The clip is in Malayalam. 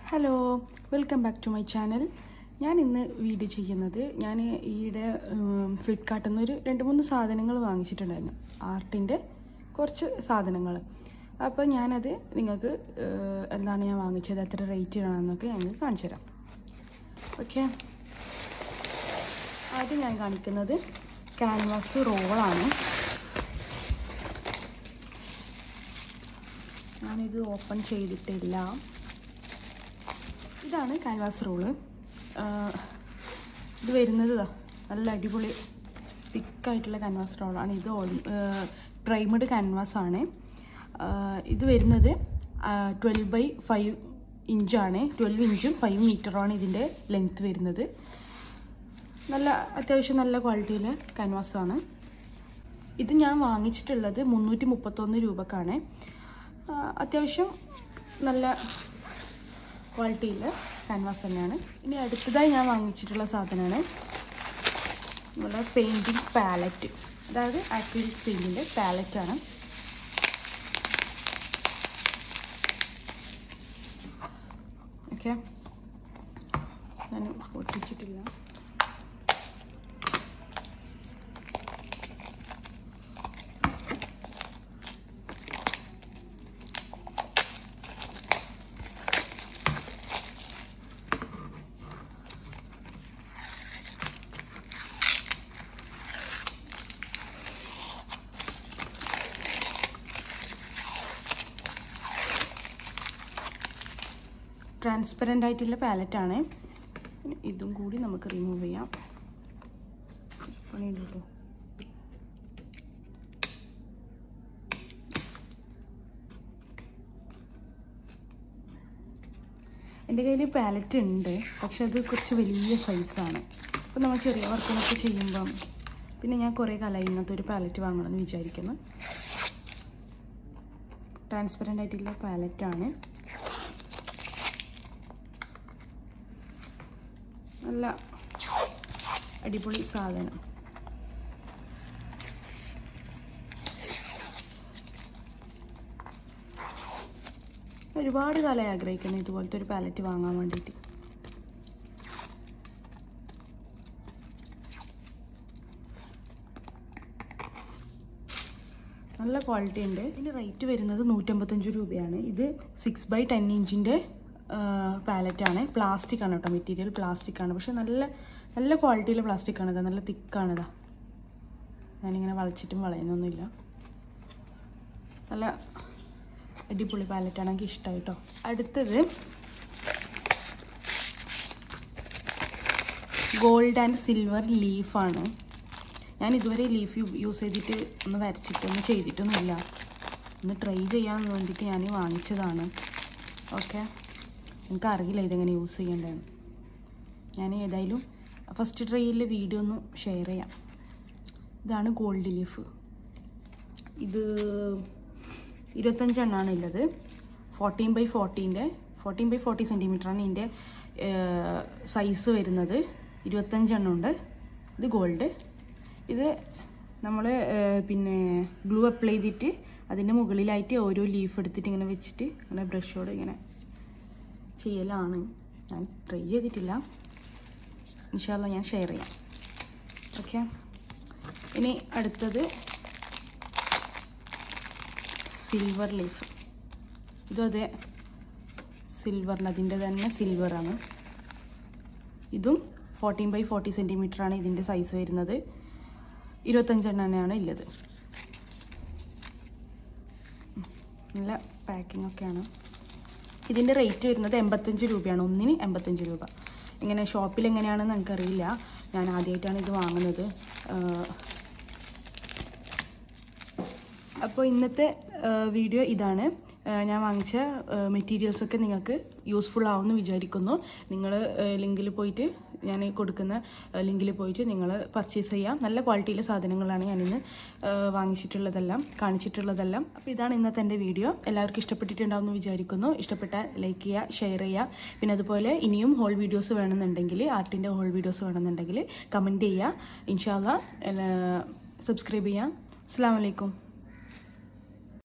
hello welcome back to my channel ഞാൻ ഇന്ന് വീഡിയോ ചെയ്യുന്നത് ഞാൻ ഈയിടെ ഫ്ലിപ്കാർട്ടിൽ നിന്ന് ഒരു രണ്ട് മൂന്ന് സാധനങ്ങൾ വാങ്ങിച്ചിട്ടുണ്ടായിരുന്നു ആർട്ടിൻ്റെ കുറച്ച് സാധനങ്ങൾ അപ്പോൾ ഞാനത് നിങ്ങൾക്ക് ഏഹ്, എന്താണ് ഞാൻ വാങ്ങിച്ചത് എത്ര റേറ്റ് ആണെന്നൊക്കെ ഞങ്ങൾ കാണിച്ചു തരാം ഓക്കെ ആദ്യം ഞാൻ കാണിക്കുന്നത് ക്യാൻവാസ് റോളാണ് ഞാനിത് ഓപ്പൺ ചെയ്തിട്ടില്ല ഇതാണ് ക്യാൻവാസ് റോള് ഇത് വരുന്നത് ഇതാ നല്ല അടിപൊളി തിക്കായിട്ടുള്ള ക്യാൻവാസ് റോളാണ് ഇത് പ്രൈമഡ് ക്യാൻവാസ് ആണ് ആഹ് ഇത് വരുന്നത് ട്വൽവ് ബൈ ഫൈവ് ഇഞ്ചാണ് ട്വൽവ് ഇഞ്ചും ഫൈവ് മീറ്ററുമാണ് ഇതിൻ്റെ ലെങ്ത്ത് വരുന്നത് നല്ല അത്യാവശ്യം നല്ല ക്വാളിറ്റിയിലെ ക്യാൻവാസാണ് ഇത് ഞാൻ വാങ്ങിച്ചിട്ടുള്ളത് മുന്നൂറ്റി മുപ്പത്തൊന്ന് രൂപക്കാണ് ആ, അത്യാവശ്യം നല്ല ക്വാളിറ്റിയിലെ ക്യാൻവാസ് തന്നെയാണ് ഇനി അടുത്തതായി ഞാൻ വാങ്ങിച്ചിട്ടുള്ള സാധനമാണ് നമ്മുടെ പെയിൻറ്റിങ് പാലറ്റ് അതായത് ആക്രിലിക് പെയിൻറ്റിൻ്റെ പാലറ്റാണ് ഓക്കെ ഞാൻ പൊട്ടിച്ചിട്ടില്ല ട്രാൻസ്പെറൻ്റ് ആയിട്ടുള്ള പാലറ്റാണ് പിന്നെ ഇതും കൂടി നമുക്ക് റിമൂവ് ചെയ്യാം പണിയുണ്ട് കേട്ടോ എൻ്റെ കയ്യിൽ പാലറ്റ് ഉണ്ട് പക്ഷെ അത് കുറച്ച് വലിയ സൈസാണ് അപ്പോൾ നമ്മൾ ചെറിയ വർക്കുകളൊക്കെ ചെയ്യുമ്പം പിന്നെ ഞാൻ കുറേ കാലമായി ഇങ്ങനത്തെ ഒരു പാലറ്റ് വാങ്ങണമെന്ന് വിചാരിക്കുന്നു ട്രാൻസ്പെറൻ്റ് ആയിട്ടുള്ള പാലറ്റാണ് നല്ല അടിപൊളി സാധനം ഒരുപാട് കാലമായി ആഗ്രഹിക്കുന്നു ഇതുപോലത്തെ ഒരു പാലറ്റ് വാങ്ങാൻ വേണ്ടിയിട്ട് നല്ല ക്വാളിറ്റി ഉണ്ട് ഇതിന് റേറ്റ് വരുന്നത് നൂറ്റമ്പത്തഞ്ച് രൂപയാണ് ഇത് സിക്സ് ബൈ ടെൻ ഇഞ്ചിൻ്റെ പാലറ്റാണ് പ്ലാസ്റ്റിക് ആണ് കേട്ടോ മെറ്റീരിയൽ പ്ലാസ്റ്റിക് ആണ് പക്ഷെ നല്ല നല്ല ക്വാളിറ്റിയിലെ പ്ലാസ്റ്റിക് ആണ് ഇതാ നല്ല തിക്കാണിതാ ഞാനിങ്ങനെ വളച്ചിട്ടും വളയുന്നൊന്നുമില്ല നല്ല അടിപൊളി പാലറ്റാണ് എനിക്ക് ഇഷ്ടമായി കേട്ടോ അടുത്തത് ഗോൾഡ് ആൻഡ് സിൽവർ ലീഫാണ് ഞാൻ ഇതുവരെ ലീഫ് യൂസ് ചെയ്തിട്ട് ഒന്ന് വരച്ചിട്ടൊന്നും ചെയ്തിട്ടൊന്നുമില്ല ഒന്ന് ട്രൈ ചെയ്യാൻ വേണ്ടിയിട്ട് ഞാൻ വാങ്ങിച്ചതാണ് ഓക്കെ എനിക്കറിയില്ല ഇതെങ്ങനെ യൂസ് ചെയ്യേണ്ടതെന്ന് ഞാൻ ഏതായാലും ഫസ്റ്റ് ട്രൈയിൽ വീഡിയോ ഒന്ന് ഷെയർ ചെയ്യാം ഇതാണ് ഗോൾഡ് ലീഫ് ഇത് ഇരുപത്തഞ്ചെണ്ണമാണ് ഉള്ളത് ഫോർട്ടീൻ ബൈ ഫോർട്ടീൻ്റെ ഫോർട്ടീൻ ബൈ ഫോർട്ടി സെൻറ്റിമീറ്ററാണ് ഇതിൻ്റെ സൈസ് വരുന്നത് ഇരുപത്തഞ്ചെണ്ണം ഉണ്ട് ഇത് ഗോൾഡ് ഇത് നമ്മൾ പിന്നെ ഗ്ലൂ അപ്ലൈ ചെയ്തിട്ട് അതിൻ്റെ മുകളിലായിട്ട് ഓരോ ലീഫ് എടുത്തിട്ട് ഇങ്ങനെ വെച്ചിട്ട് ഇങ്ങനെ ബ്രഷോട് ഇങ്ങനെ ചെയ്യലാണ് ഞാൻ ട്രൈ ചെയ്തിട്ടില്ല ഇൻഷാല്ല ഞാൻ ഷെയർ ചെയ്യാം ഓക്കെ ഇനി അടുത്തത് സിൽവർ ലീഫ് ഇതും അതെ സിൽവറിന് അതിൻ്റെ തന്നെ സിൽവറാണ് ഇതും ഫോർട്ടീൻ ബൈ ഫോർട്ടി സെൻറ്റിമീറ്റർ ആണ് ഇതിൻ്റെ സൈസ് വരുന്നത് ഇരുപത്തഞ്ചെണ്ണയാണ് ഉള്ളത് നല്ല പാക്കിംഗ് ഒക്കെയാണ് ഇതിൻ്റെ റേറ്റ് വരുന്നത് എൺപത്തഞ്ച് രൂപയാണ് ഒന്നിന് എൺപത്തഞ്ച് രൂപ ഇങ്ങനെ ഷോപ്പിൽ എങ്ങനെയാണെന്ന് എനിക്കറിയില്ല ഞാൻ ആദ്യമായിട്ടാണ് ഇത് വാങ്ങുന്നത് ആഹ് അപ്പോൾ ഇന്നത്തെ വീഡിയോ ഇതാണ് ആ, ഞാൻ വാങ്ങിച്ച മെറ്റീരിയൽസ് ഒക്കെ നിങ്ങൾക്ക് യൂസ്ഫുൾ ആവുമെന്ന് വിചാരിക്കുന്നു നിങ്ങൾ ലിങ്കിൽ പോയിട്ട് ഞാൻ കൊടുക്കുന്ന ലിങ്കിൽ പോയിട്ട് നിങ്ങൾ പർച്ചേസ് ചെയ്യാം നല്ല ക്വാളിറ്റിയിലെ സാധനങ്ങളാണ് ഞാനിന്ന് ആ, വാങ്ങിച്ചിട്ടുള്ളതെല്ലാം കാണിച്ചിട്ടുള്ളതെല്ലാം അപ്പോൾ ഇതാണ് ഇന്നത്തെ എൻ്റെ വീഡിയോ എല്ലാവർക്കും ഇഷ്ടപ്പെട്ടിട്ടുണ്ടാവുമെന്ന് വിചാരിക്കുന്നു ഇഷ്ടപ്പെട്ടാൽ ലൈക്ക് ചെയ്യുക ഷെയർ ചെയ്യുക പിന്നെ അതുപോലെ ഇനിയും ഹോൾ വീഡിയോസ് വേണമെന്നുണ്ടെങ്കിൽ ആർട്ടിൻ്റെ ഹോൾ വീഡിയോസ് വേണമെന്നുണ്ടെങ്കിൽ കമൻറ്റ് ചെയ്യുക ഇൻഷാല്ല സബ്സ്ക്രൈബ് ചെയ്യാം അസ്സാം വലൈക്കും